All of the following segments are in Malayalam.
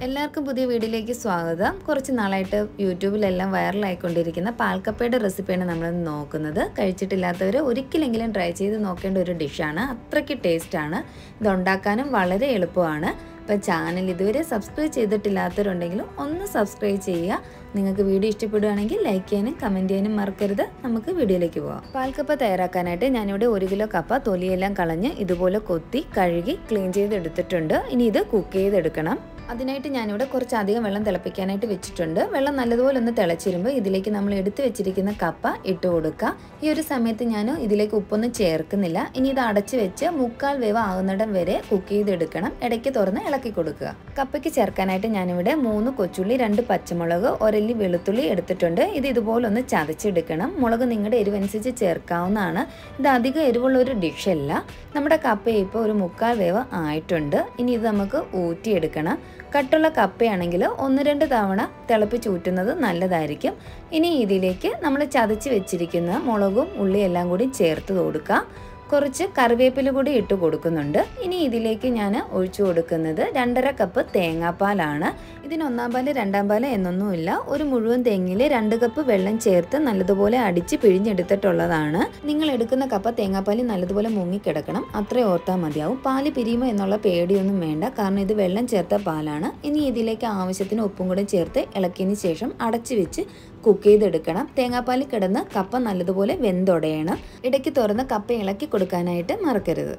എല്ലാവർക്കും പുതിയ വീഡിയോയിലേക്ക് സ്വാഗതം കുറച്ച് നാളായിട്ട് യൂട്യൂബിലെല്ലാം വൈറലായിക്കൊണ്ടിരിക്കുന്ന പാൽക്കപ്പയുടെ റെസിപ്പിയാണ് നമ്മൾ നോക്കുന്നത് കഴിച്ചിട്ടില്ലാത്തവർ ഒരിക്കലെങ്കിലും ട്രൈ ചെയ്ത് നോക്കേണ്ട ഒരു ഡിഷാണ് അത്രയ്ക്ക് ടേസ്റ്റാണ് ഇത് ഉണ്ടാക്കാനും വളരെ എളുപ്പമാണ് അപ്പം ചാനൽ ഇതുവരെ സബ്സ്ക്രൈബ് ചെയ്തിട്ടില്ലാത്തവരുണ്ടെങ്കിലും ഒന്ന് സബ്സ്ക്രൈബ് ചെയ്യുക നിങ്ങൾക്ക് വീഡിയോ ഇഷ്ടപ്പെടുകയാണെങ്കിൽ ലൈക്ക് ചെയ്യാനും കമൻറ്റ് ചെയ്യാനും മറക്കരുത് നമുക്ക് വീഡിയോയിലേക്ക് പോകാം പാൽക്കപ്പ തയ്യാറാക്കാനായിട്ട് ഞാനിവിടെ ഒരു കിലോ കപ്പ തൊലിയെല്ലാം കളഞ്ഞ് ഇതുപോലെ കൊത്തി കഴുകി ക്ലീൻ ചെയ്തെടുത്തിട്ടുണ്ട് ഇനി ഇത് കുക്ക് ചെയ്തെടുക്കണം അതിനായിട്ട് ഞാനിവിടെ കുറച്ചധികം വെള്ളം തിളപ്പിക്കാനായിട്ട് വെച്ചിട്ടുണ്ട് വെള്ളം നല്ലതുപോലെ ഒന്ന് തിളച്ചിരുമ്പോൾ ഇതിലേക്ക് നമ്മൾ എടുത്തു വെച്ചിരിക്കുന്ന കപ്പ ഇട്ട് കൊടുക്കുക ഈ ഒരു സമയത്ത് ഞാൻ ഇതിലേക്ക് ഉപ്പൊന്നും ചേർക്കുന്നില്ല ഇനി ഇത് അടച്ച് വെച്ച് മുക്കാൽ വേവ് ആകുന്നിടം വരെ കുക്ക് ചെയ്തെടുക്കണം ഇടയ്ക്ക് തുറന്ന് ഇളക്കി കൊടുക്കുക കപ്പയ്ക്ക് ചേർക്കാനായിട്ട് ഞാനിവിടെ മൂന്ന് കൊച്ചുള്ളി രണ്ട് പച്ചമുളക് ഒരല്ലി വെളുത്തുള്ളി എടുത്തിട്ടുണ്ട് ഇത് ഇതുപോലെ ഒന്ന് ചതച്ചെടുക്കണം മുളക് നിങ്ങളുടെ എരിവനുസരിച്ച് ചേർക്കാവുന്നതാണ് ഇത് അധികം എരിവുള്ള ഒരു ഡിഷല്ല നമ്മുടെ കപ്പ ഇപ്പോൾ ഒരു മുക്കാൽ വേവ് ആയിട്ടുണ്ട് ഇനി ഇത് നമുക്ക് ഊറ്റിയെടുക്കണം കട്ടുള്ള കപ്പയാണെങ്കിൽ ഒന്ന് രണ്ട് തവണ തിളപ്പിച്ച് ഊറ്റുന്നത് നല്ലതായിരിക്കും ഇനി ഇതിലേക്ക് നമ്മൾ ചതച്ച് വെച്ചിരിക്കുന്ന മുളകും ഉള്ളിയും എല്ലാം കൂടി ചേർത്ത് കൊടുക്കുക കുറച്ച് കറിവേപ്പില കൂടി ഇട്ട് കൊടുക്കുന്നുണ്ട് ഇനി ഇതിലേക്ക് ഞാൻ ഒഴിച്ചു കൊടുക്കുന്നത് രണ്ടര കപ്പ് തേങ്ങാപ്പാലാണ് ഇതിന് ഒന്നാം പാല് രണ്ടാം പാല് എന്നൊന്നുമില്ല ഒരു മുഴുവൻ തേങ്ങയിൽ രണ്ട് കപ്പ് വെള്ളം ചേർത്ത് നല്ലതുപോലെ അടിച്ച് പിഴിഞ്ഞെടുത്തിട്ടുള്ളതാണ് നിങ്ങൾ എടുക്കുന്ന കപ്പ തേങ്ങാപ്പാല് നല്ലതുപോലെ മുങ്ങിക്കിടക്കണം അത്രയും ഓർത്താൽ മതിയാവും പാല് പിരിയുമോ എന്നുള്ള പേടിയൊന്നും വേണ്ട കാരണം ഇത് വെള്ളം ചേർത്ത പാലാണ് ഇനി ഇതിലേക്ക് ആവശ്യത്തിന് ഉപ്പും കൂടെ ചേർത്ത് ഇളക്കിയതിന് ശേഷം അടച്ചു വെച്ച് കുക്ക് ചെയ്തെടുക്കണം തേങ്ങാപ്പാലിൽ കിടന്ന് കപ്പ നല്ലതുപോലെ വെന്തൊടയണം ഇടയ്ക്ക് തുറന്ന് കപ്പ ഇളക്കി കൊടുക്കാനായിട്ട് മറക്കരുത്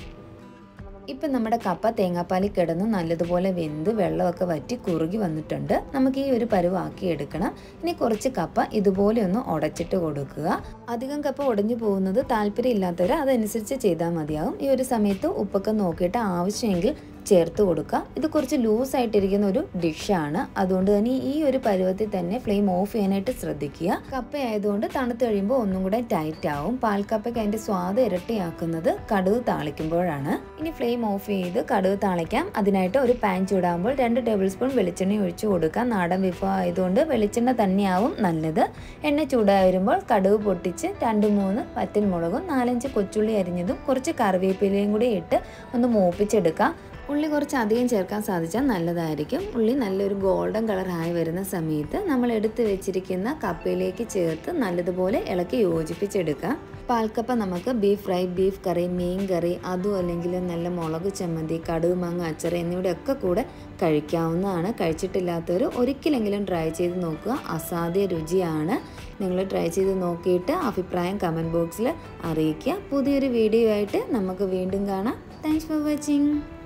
ഇപ്പം നമ്മുടെ കപ്പ തേങ്ങാപ്പാലിൽ കിടന്ന് നല്ലതുപോലെ വെന്ത് വെള്ളമൊക്കെ വറ്റി കുറുകി വന്നിട്ടുണ്ട് നമുക്ക് ഈ ഒരു പരുവാക്കി എടുക്കണം ഇനി കുറച്ച് കപ്പ ഇതുപോലെ ഒന്ന് ഉടച്ചിട്ട് കൊടുക്കുക അധികം കപ്പ ഉടഞ്ഞു പോകുന്നത് താല്പര്യമില്ലാത്തവർ അതനുസരിച്ച് ചെയ്താൽ മതിയാവും ഈ ഒരു സമയത്ത് ഉപ്പൊക്കെ നോക്കിയിട്ട് ആവശ്യമെങ്കിൽ ചേർത്ത് കൊടുക്കുക ഇത് കുറച്ച് ലൂസ് ആയിട്ടിരിക്കുന്ന ഒരു ഡിഷാണ് അതുകൊണ്ട് തന്നെ ഈ ഒരു പരുവത്തിൽ തന്നെ ഫ്ലെയിം ഓഫ് ചെയ്യാനായിട്ട് ശ്രദ്ധിക്കുക കപ്പ ആയതുകൊണ്ട് തണുത്ത് കഴിയുമ്പോൾ ഒന്നും കൂടെ ടൈറ്റ് ആവും പാൽക്കപ്പയ്ക്ക് അതിൻ്റെ സ്വാദ് ഇരട്ടിയാക്കുന്നത് കടുക് താളിക്കുമ്പോഴാണ് ഇനി ഫ്ലെയിം ഓഫ് ചെയ്ത് കടുക് താളിക്കാം അതിനായിട്ട് ഒരു പാൻ ചൂടാകുമ്പോൾ രണ്ട് ടേബിൾ സ്പൂൺ വെളിച്ചെണ്ണ ഒഴിച്ചു കൊടുക്കുക നാടൻ വിഭവം ആയതുകൊണ്ട് വെളിച്ചെണ്ണ തന്നെയാവും നല്ലത് എണ്ണ ചൂടായി വരുമ്പോൾ കടുക് പൊട്ടിച്ച് രണ്ട് മൂന്ന് പറ്റൽ മുളകും നാലഞ്ച് കൊച്ചുള്ളി അരിഞ്ഞതും കുറച്ച് കറിവേപ്പിലയും കൂടി ഇട്ട് ഒന്ന് മൂപ്പിച്ചെടുക്കാം ഉള്ളി കുറച്ച് അധികം ചേർക്കാൻ സാധിച്ചാൽ നല്ലതായിരിക്കും ഉള്ളി നല്ലൊരു ഗോൾഡൻ കളറായി വരുന്ന സമയത്ത് നമ്മൾ എടുത്തു വെച്ചിരിക്കുന്ന കപ്പയിലേക്ക് ചേർത്ത് നല്ലതുപോലെ ഇളക്കി യോജിപ്പിച്ചെടുക്കാം പാൽക്കപ്പ നമുക്ക് ബീഫ് ഫ്രൈ ബീഫ് കറി മീൻ കറി അതും അല്ലെങ്കിൽ നല്ല മുളക് ചമ്മന്തി കടുക് മാങ്ങ അച്ചറ എന്നിവയുടെയൊക്കെ കൂടെ കഴിക്കാവുന്നതാണ് കഴിച്ചിട്ടില്ലാത്തവർ ഒരിക്കലെങ്കിലും ട്രൈ ചെയ്ത് നോക്കുക അസാധ്യ രുചിയാണ് നിങ്ങൾ ട്രൈ ചെയ്ത് നോക്കിയിട്ട് അഭിപ്രായം കമൻറ്റ് ബോക്സിൽ അറിയിക്കുക പുതിയൊരു വീഡിയോ ആയിട്ട് നമുക്ക് വീണ്ടും കാണാം താങ്ക്സ് ഫോർ വാച്ചിങ്